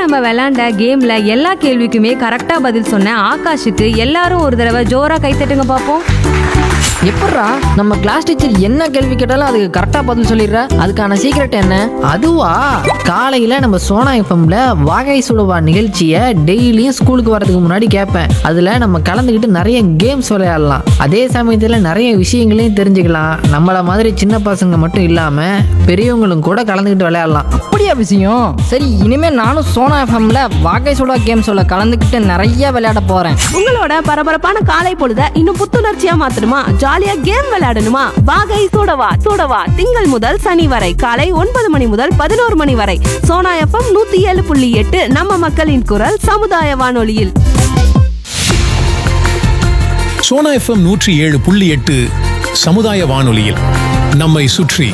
நம்ம விளையாண்ட கேம்ல எல்லா கேள்விக்குமே கரெக்டா பதில் சொன்ன ஆகாஷுக்கு எல்லாரும் ஒரு தடவை ஜோரா கை தட்டுங்க பார்ப்போம் எப்பட்றா நம்ம கிளாஸ் டீச்சர் என்ன கேள்வி கேட்டாலும் அதுக்கு கரெக்டா பதில் சொல்லிடுற அதுக்கான சீக்ரெட் என்ன அதுவா காலையில நம்ம சோனா எஃப்எம்ல வாகை சுடுவா நிகழ்ச்சியை டெய்லியும் ஸ்கூலுக்கு வரதுக்கு முன்னாடி கேட்பேன் அதுல நம்ம கலந்துக்கிட்டு நிறைய கேம்ஸ் விளையாடலாம் அதே சமயத்துல நிறைய விஷயங்களையும் தெரிஞ்சுக்கலாம் நம்மள மாதிரி சின்ன பசங்க மட்டும் இல்லாம பெரியவங்களும் கூட கலந்துக்கிட்டு விளையாடலாம் அப்படியா விஷயம் சரி இனிமே நானும் சோனா எஃப்எம்ல வாகை சுடா கேம் சொல்ல கலந்துக்கிட்டு நிறைய விளையாட போறேன் உங்களோட பரபரப்பான காலை பொழுத இன்னும் புத்துணர்ச்சியா மாத்தணுமா ஜாலியா கேம் விளையாடணுமா வாகை சூடவா சூடவா திங்கள் முதல் சனி வரை காலை ஒன்பது மணி முதல் பதினோரு மணி வரை சோனா எஃப்எம் நூத்தி ஏழு புள்ளி எட்டு நம்ம மக்களின் குரல் சமுதாய வானொலியில் சோனா எஃப்எம் நூற்றி ஏழு புள்ளி எட்டு சமுதாய வானொலியில் நம்மை சுற்றி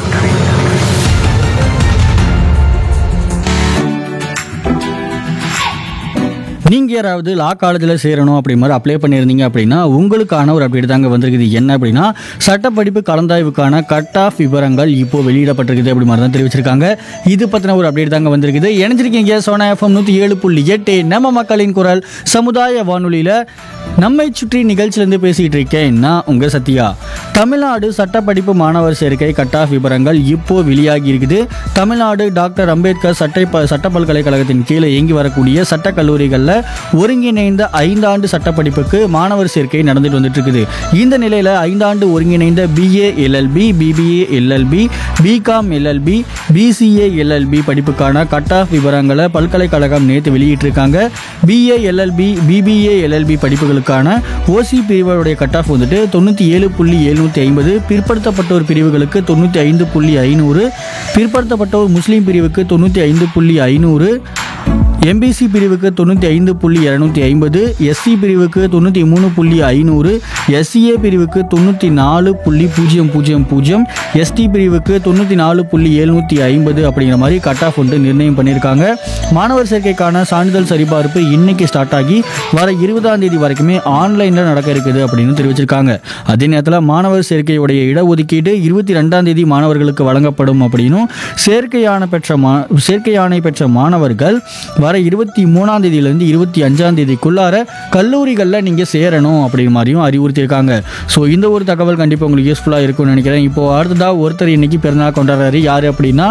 நீங்கள் யாராவது லா காலேஜில் சேரணும் அப்படி மாதிரி அப்ளை பண்ணியிருந்தீங்க அப்படின்னா உங்களுக்கான ஒரு அப்டேட் தாங்க வந்திருக்குது என்ன அப்படின்னா சட்டப்படிப்பு கலந்தாய்வுக்கான கட் ஆஃப் விவரங்கள் இப்போ வெளியிடப்பட்டிருக்குது அப்படி மாதிரி தான் தெரிவிச்சிருக்காங்க இது பற்றின ஒரு அப்டேட் தாங்க வந்திருக்குது இணைஞ்சிருக்கீங்க சோனா எஃப்எம் நூற்றி ஏழு புள்ளி எட்டு நம்ம மக்களின் குரல் சமுதாய வானொலியில் நம்மை சுற்றி நிகழ்ச்சியிலேருந்து பேசிகிட்டு இருக்கேன் நான் உங்கள் சத்யா தமிழ்நாடு சட்டப்படிப்பு மாணவர் சேர்க்கை கட் ஆஃப் விவரங்கள் இப்போ வெளியாகி இருக்குது தமிழ்நாடு டாக்டர் அம்பேத்கர் சட்டை ப சட்ட பல்கலைக்கழகத்தின் கீழே இயங்கி வரக்கூடிய சட்ட கல்லூரிகளில் ஒருங்கிணைந்த ஐந்தாண்டு சட்டப்படிப்புக்கு மாணவர் சேர்க்கை நடந்துட்டு வந்துட்டு இருக்குது இந்த நிலையில் ஐந்தாண்டு ஒருங்கிணைந்த BA LLB BBA LLB BCom LLB BCA LLB படிப்புக்கான கட் ஆஃப் விவரங்களை பல்கலைக்கழகம் நேற்று வெளியிட்டிருக்காங்க பிஏ எல்எல்பி பிபிஏ எல்எல்பி படிப்புகளுக்கான ஓசி பிரிவுடைய கட் ஆஃப் வந்துட்டு தொண்ணூற்றி ஏழு புள்ளி எழுநூற்றி ஐம்பது பிற்படுத்தப்பட்டோர் பிரிவுகளுக்கு தொண்ணூற்றி ஐந்து புள்ளி ஐநூறு பிற்படுத்தப்பட்டோர் முஸ்லீம் பிரிவுக்கு தொண்ணூற்றி ஐந்து புள்ளி ஐநூறு எம்பிசி பிரிவுக்கு தொண்ணூற்றி ஐந்து புள்ளி இரநூத்தி ஐம்பது எஸ்சி பிரிவுக்கு தொண்ணூற்றி மூணு புள்ளி ஐநூறு எஸ்சிஏ பிரிவுக்கு தொண்ணூற்றி நாலு புள்ளி பூஜ்ஜியம் பூஜ்ஜியம் பூஜ்ஜியம் எஸ்டி பிரிவுக்கு தொண்ணூற்றி நாலு புள்ளி எழுநூற்றி ஐம்பது அப்படிங்கிற மாதிரி கட் ஆஃப் வந்து நிர்ணயம் பண்ணியிருக்காங்க மாணவர் சேர்க்கைக்கான சான்றிதழ் சரிபார்ப்பு இன்னைக்கு ஸ்டார்ட் ஆகி வர இருபதாம் தேதி வரைக்குமே ஆன்லைனில் நடக்க இருக்குது அப்படின்னு தெரிவிச்சிருக்காங்க அதே நேரத்தில் மாணவர் சேர்க்கையுடைய இடஒதுக்கீடு இருபத்தி ரெண்டாம் தேதி மாணவர்களுக்கு வழங்கப்படும் அப்படின்னும் சேர்க்கையான பெற்ற மா சேர்க்கையாணை பெற்ற மாணவர்கள் வர இருபத்தி மூணாம் தேதியிலேருந்து இருபத்தி அஞ்சாம் தேதிக்குள்ளார கல்லூரிகளில் நீங்கள் சேரணும் அப்படிங்கிற மாதிரியும் அறிவுறுத்தியிருக்காங்க ஸோ இந்த ஒரு தகவல் கண்டிப்பாக உங்களுக்கு யூஸ்ஃபுல்லாக இருக்கும்னு நினைக்கிறேன் இப்போ அடுத்ததாக ஒருத்தர் இன்னைக்கு பிறந்தநாள் கொண்டாடுறாரு யார் அப்படின்னா